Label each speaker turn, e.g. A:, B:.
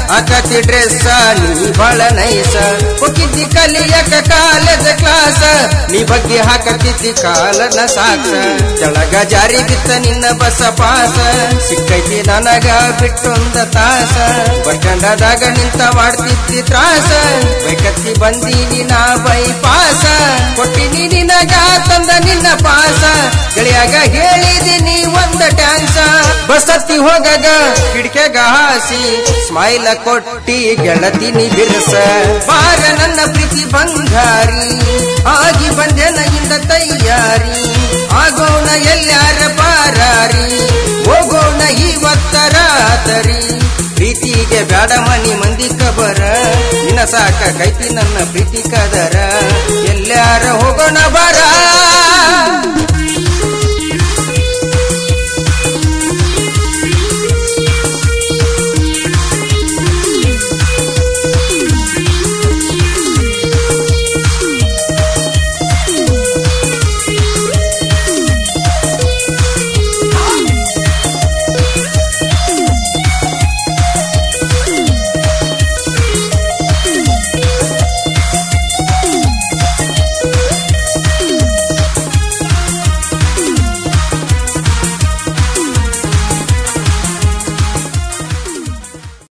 A: ಆಕತಿ ಡ್ರೆಸ್ ನೀ ಬಹಳ ನೈಸ ಹೋಗಿದ್ದಿ ಕಲಿಯಕ ಕಾಲೇಜ್ ಕ್ಲಾಸ್ ನೀ ಬಗ್ಗೆ ಹಾಕತಿದ್ದಿ ಕಾಲನ ಸಾಕ್ಸ ಕೆಳಗ ಜಾರಿ ಬಿತ್ತ ನಿನ್ನ ಬಸ ಪಾಸ ಸಿಕ್ಕೈತಿ ನನಗ ಬಿಟ್ಟೊಂದ ತಾಸ ಬಸ್ಟ್ಯಾಂಡದಾಗ ನಿಂತ ಮಾಡ್ತಿದ್ದಿ ತ್ರಾಸ ಬೈಕತ್ತಿ ಬಂದೀನಿ ನಾ ಬೈಪಾಸ ಕೊಟ್ಟಿನಿ ನಿನಗ ತಂದ ನಿನ್ನ ಪಾಸ ಗೆಳೆಯಾಗ ಹೇಳಿದಿನಿ ಒಂದ ಟ್ಯಾನ್ಸ ಬಸತ್ತಿ ಹೋಗಗ ಕಿಡಿಕೆಗ ಹಾಸಿ ಸ್ಮೈಲ ಕೊಟ್ಟಿ ಗೆಳತಿನಿ ಬಿರ್ಸ ಬಾರ ನನ್ನ ಪ್ರೀತಿ ಬಂಗಾರಿ ಆಗಿ ಬಂದೆನ ಇಂದ ತಯ್ಯಾರಿ ಆಗೋಣ ಎಲ್ಲಾರ ಪಾರಾರಿ ಹೋಗೋಣ ಇವತ್ತ ರಾತರಿ ಪ್ರೀತಿಗೆ ಬ್ಯಾಡ ಮನಿ ಮಂದಿ ಕಬರ ನಿನ್ನ ಸಾಕ ಕೈತಿ ನನ್ನ ಪ್ರೀತಿ ಕದರ